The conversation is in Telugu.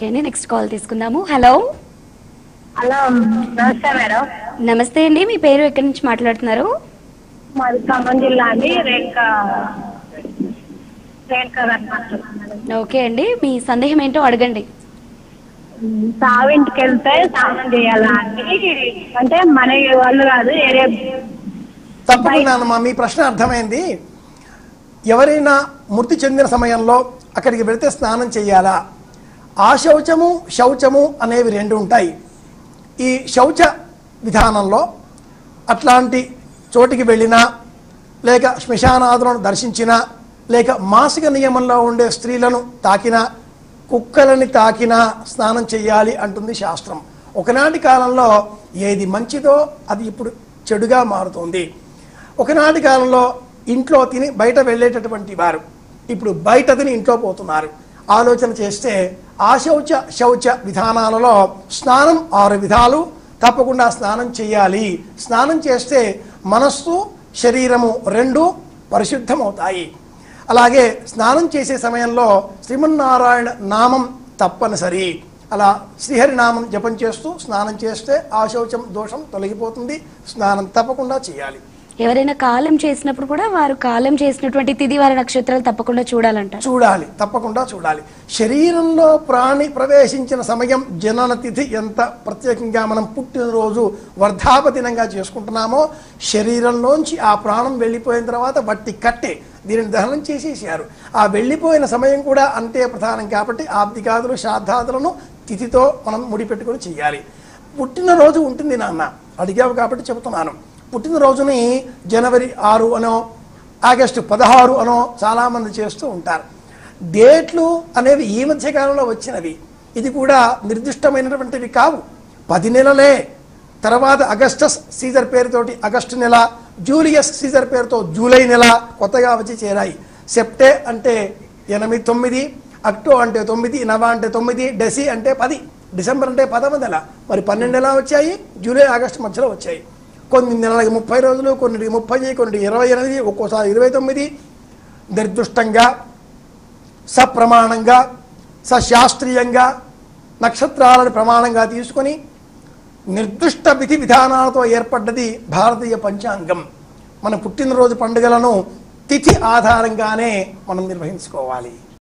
ఓకే అండి నెక్స్ట్ కాల్ తీసుకుందాము హలో హలో నమస్తే మేడం నమస్తే అండి మీ పేరు ఎక్కడి నుంచి మాట్లాడుతున్నారు మాది ఖమ్మం జిల్లా అండి రేణుకా రేణుకా గారు మాట్లాడుతున్నాను ఓకే అండి మీ సందేహం ఏంటో అడగండి సావింటికి వెళ్తే స్నానం చేయాలా అండి అంటే మన వాళ్ళు కాదు ఏరే తప్పకుండానమ్మా మీ ప్రశ్న అర్థమైంది ఎవరైనా మృతి చెందిన సమయంలో అక్కడికి వెళితే స్నానం చేయాలా ఆ శౌచము శౌచము అనేవి రెండు ఉంటాయి ఈ శౌచ విధానంలో అట్లాంటి చోటికి వెళ్ళినా లేక శ్మశానాదులను దర్శించినా లేక మాసిక నియమంలో ఉండే స్త్రీలను తాకినా కుక్కలని తాకినా స్నానం చేయాలి అంటుంది శాస్త్రం ఒకనాటి కాలంలో ఏది మంచిదో అది ఇప్పుడు చెడుగా మారుతోంది ఒకనాటి కాలంలో ఇంట్లో తిని బయట వెళ్ళేటటువంటి వారు ఇప్పుడు బయట తిని ఇంట్లో పోతున్నారు ఆలోచన చేస్తే ఆ శౌచ శౌచ విధానాలలో స్నానం ఆరు విధాలు తప్పకుండా స్నానం చేయాలి స్నానం చేస్తే మనస్సు శరీరము రెండు పరిశుద్ధమవుతాయి అలాగే స్నానం చేసే సమయంలో శ్రీమన్నారాయణ నామం తప్పనిసరి అలా శ్రీహరి నామం జపం చేస్తూ స్నానం చేస్తే ఆ శౌచం దోషం తొలగిపోతుంది స్నానం తప్పకుండా చేయాలి ఎవరైనా కాలం చేసినప్పుడు కూడా వారు కాలం చేసినటువంటి తిది వారి నక్షత్రాలు తప్పకుండా చూడాలంటారు చూడాలి తప్పకుండా చూడాలి శరీరంలో ప్రాణి ప్రవేశించిన సమయం జనన తిథి ఎంత ప్రత్యేకంగా మనం పుట్టినరోజు వర్ధాప దినంగా చేసుకుంటున్నామో శరీరంలోంచి ఆ ప్రాణం వెళ్ళిపోయిన తర్వాత వట్టి కట్టే దీనిని దహనం చేసేసారు ఆ వెళ్ళిపోయిన సమయం కూడా అంతే ప్రధానం కాబట్టి ఆబ్దికాదులు శ్రాద్ధాదులను తిథితో మనం ముడిపెట్టుకొని చేయాలి పుట్టినరోజు ఉంటుంది నాన్న అడిగావు కాబట్టి చెబుతున్నాను పుట్టినరోజుని జనవరి ఆరు అనో ఆగస్టు పదహారు అనో చాలామంది చేస్తూ ఉంటారు డేట్లు అనేవి ఈ మధ్య కాలంలో వచ్చినవి ఇది కూడా నిర్దిష్టమైనటువంటివి కావు పది నెలలే తర్వాత అగస్టస్ సీజర్ పేరుతోటి ఆగస్టు నెల జూలియస్ సీజర్ పేరుతో జూలై నెల కొత్తగా వచ్చి చేరాయి సెప్టే అంటే ఎనిమిది తొమ్మిది అక్టో అంటే తొమ్మిది నవ అంటే తొమ్మిది డెసి అంటే పది డిసెంబర్ అంటే పదవ నెల మరి పన్నెండు నెల వచ్చాయి జూలై ఆగస్టు మధ్యలో వచ్చాయి కొన్ని నెలలకి ముప్పై రోజులు కొన్నిటికి ముప్పై కొన్నిటికి ఇరవై ఎనిమిది ఒక్కోసారి ఇరవై తొమ్మిది నిర్దుష్టంగా సప్రమాణంగా సశాస్త్రీయంగా నక్షత్రాలను ప్రమాణంగా తీసుకొని నిర్దిష్ట విధి విధానాలతో ఏర్పడ్డది భారతీయ పంచాంగం మన పుట్టినరోజు పండుగలను తిథి ఆధారంగానే మనం నిర్వహించుకోవాలి